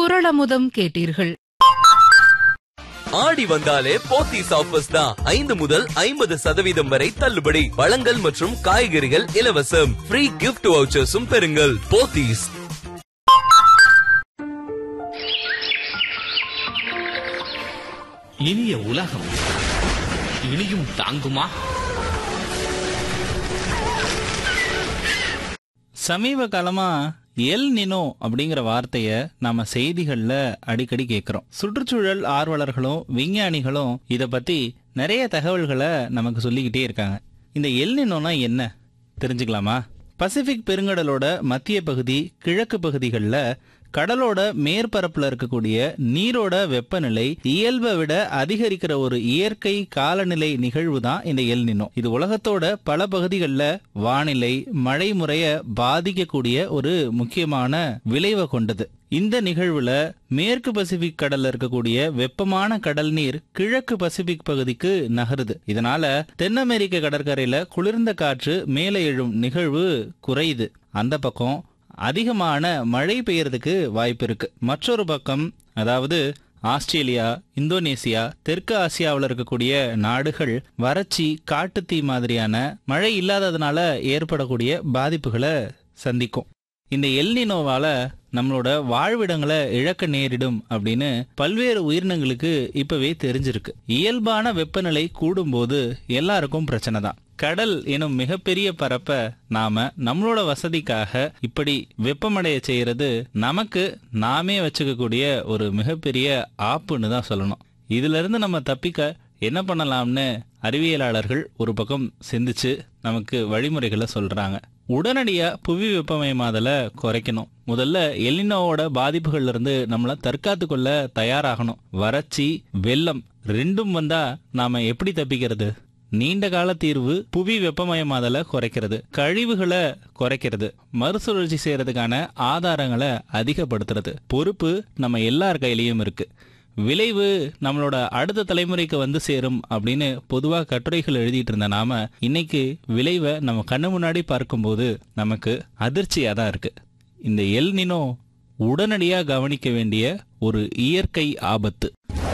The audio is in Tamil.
குரளமுதம் கேட்டீர்கள் ஆடி வந்தாலே போத்தீஸ் ஆஃபர்ஸ் தான் ஐந்து முதல் ஐம்பது சதவீதம் வரை தள்ளுபடி பழங்கள் மற்றும் காய்கறிகள் இலவசம் ஃப்ரீ கிஃப்ட் வவுச்சர்ஸும் பெறுங்கள் போத்தீஸ் இனிய உலகம் இனியும் தாங்குமா சமீப காலமா எல் நினோ அப்படிங்கிற வார்த்தைய நாம செய்திகள்ல அடிக்கடி கேட்கிறோம் சுற்றுச்சூழல் ஆர்வலர்களும் விஞ்ஞானிகளும் இத பத்தி நிறைய தகவல்களை நமக்கு சொல்லிக்கிட்டே இருக்காங்க இந்த எல் நினோனா என்ன தெரிஞ்சுக்கலாமா பசிபிக் பெருங்கடலோட மத்திய பகுதி கிழக்கு பகுதிகளில் கடலோட மேற்பரப்புல இருக்கக்கூடிய நீரோட வெப்பநிலை இயல்பை விட அதிகரிக்கிற ஒரு இயற்கை காலநிலை நிகழ்வு தான் இந்த எல் நினோ இது உலகத்தோட பல பகுதிகளில் வானிலை மழை முறைய பாதிக்கக்கூடிய ஒரு முக்கியமான விளைவை கொண்டது இந்த நிகழ்வுல மேற்கு பசிபிக் கடல்ல இருக்கக்கூடிய வெப்பமான கடல் நீர் கிழக்கு பசிபிக் பகுதிக்கு நகருது இதனால தென் அமெரிக்க கடற்கரையில குளிர்ந்த காற்று மேலே எழும் நிகழ்வு குறையுது அந்த பக்கம் அதிகமான மழை பெய்யறதுக்கு வாய்ப்பு இருக்கு மற்றொரு பக்கம் அதாவது ஆஸ்திரேலியா இந்தோனேசியா தெற்கு ஆசியாவில் இருக்கக்கூடிய நாடுகள் வறட்சி காட்டுத்தீ மாதிரியான மழை இல்லாததுனால ஏற்படக்கூடிய பாதிப்புகளை சந்திக்கும் இந்த எல்னினோவால நம்மளோட வாழ்விடங்களை இழக்க நேரிடும் அப்படின்னு பல்வேறு உயிரினங்களுக்கு இப்பவே தெரிஞ்சிருக்கு இயல்பான வெப்பநிலை கூடும்போது எல்லாருக்கும் பிரச்சனை தான் கடல் எனும் மிகப்பெரிய பரப்ப நாம நம்மளோட வசதிக்காக இப்படி வெப்பமடைய செய்யறது நமக்கு நாமே வச்சுக்கக்கூடிய ஒரு மிகப்பெரிய ஆப்புன்னு தான் சொல்லணும் இதுல இருந்து நம்ம தப்பிக்க என்ன பண்ணலாம்னு அறிவியலாளர்கள் ஒரு பக்கம் சிந்திச்சு நமக்கு வழிமுறைகளை சொல்றாங்க உடனடியா புவி வெப்பமயமாதலை குறைக்கணும் முதல்ல எலினோவோட பாதிப்புகள்ல இருந்து நம்மளை தற்காத்து கொள்ள தயாராகணும் வறட்சி வெள்ளம் ரெண்டும் வந்தா நாம எப்படி தப்பிக்கிறது நீண்ட கால தீர்வு புவி வெப்பமயமாதலை குறைக்கிறது கழிவுகளை குறைக்கிறது மறுசுழற்சி செய்யறதுக்கான ஆதாரங்களை அதிகப்படுத்துறது பொறுப்பு நம்ம எல்லார் கையிலயும் இருக்கு விளைவு நம்மளோட அடுத்த தலைமுறைக்கு வந்து சேரும் அப்படின்னு பொதுவா கட்டுரைகள் எழுதிட்டு இருந்த நாம இன்னைக்கு விளைவை நம்ம கண்ணு முன்னாடி பார்க்கும்போது நமக்கு அதிர்ச்சியா தான் இருக்கு இந்த எல் நினோ உடனடியா கவனிக்க வேண்டிய ஒரு இயற்கை ஆபத்து